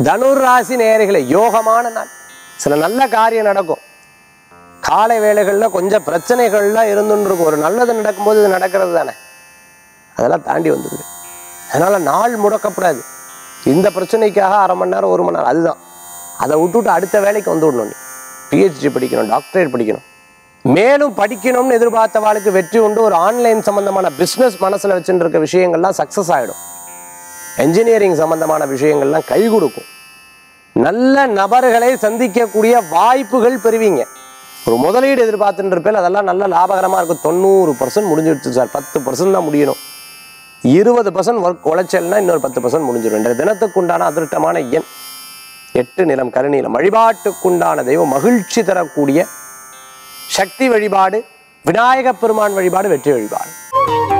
தனுர் ராசி நேயர்களே யோகமான நாள் சில நல்ல காரியம் நடக்கும் காலை வேளைகளில் கொஞ்சம் பிரச்சனைகள்லாம் இருந்துன்னு இருக்கும் ஒரு நல்லது நடக்கும்போது இது நடக்கிறது தானே அதெல்லாம் தாண்டி வந்துடுது அதனால நாள் முடக்கப்படாது இந்த பிரச்சனைக்காக அரை மணி நேரம் ஒரு மணி நேரம் அதுதான் அதை விட்டுட்டு அடுத்த வேலைக்கு வந்து விடணும் நீ பிஹெச்டி படிக்கணும் டாக்டரேட் படிக்கணும் மேலும் படிக்கணும்னு எதிர்பார்த்தவாளுக்கு வெற்றி உண்டு ஒரு ஆன்லைன் சம்பந்தமான பிஸ்னஸ் மனசில் வச்சுட்டு இருக்க விஷயங்கள்லாம் சக்ஸஸ் ஆகிடும் என்ஜினியரிங் சம்பந்தமான விஷயங்கள்லாம் கை கொடுக்கும் நல்ல நபர்களை சந்திக்கக்கூடிய வாய்ப்புகள் பெறுவீங்க ஒரு முதலீடு எதிர்பார்த்துட்டு இருப்பேன் அதெல்லாம் நல்ல லாபகரமாக இருக்கும் தொண்ணூறு பர்சன்ட் முடிஞ்சிடுச்சு சார் பத்து பர்சன்ட் தான் முடியணும் இருபது பர்சன்ட் ஒர்க் உழைச்சல்னா இன்னொரு பத்து பர்சன்ட் முடிஞ்சிடும் இன்றைய தினத்துக்குண்டான அதிருஷ்டமான எண் எட்டு நிலம் கருநீலம் வழிபாட்டுக்குண்டான தெய்வம் மகிழ்ச்சி தரக்கூடிய சக்தி வழிபாடு விநாயகப் பெருமான் வழிபாடு வெற்றி வழிபாடு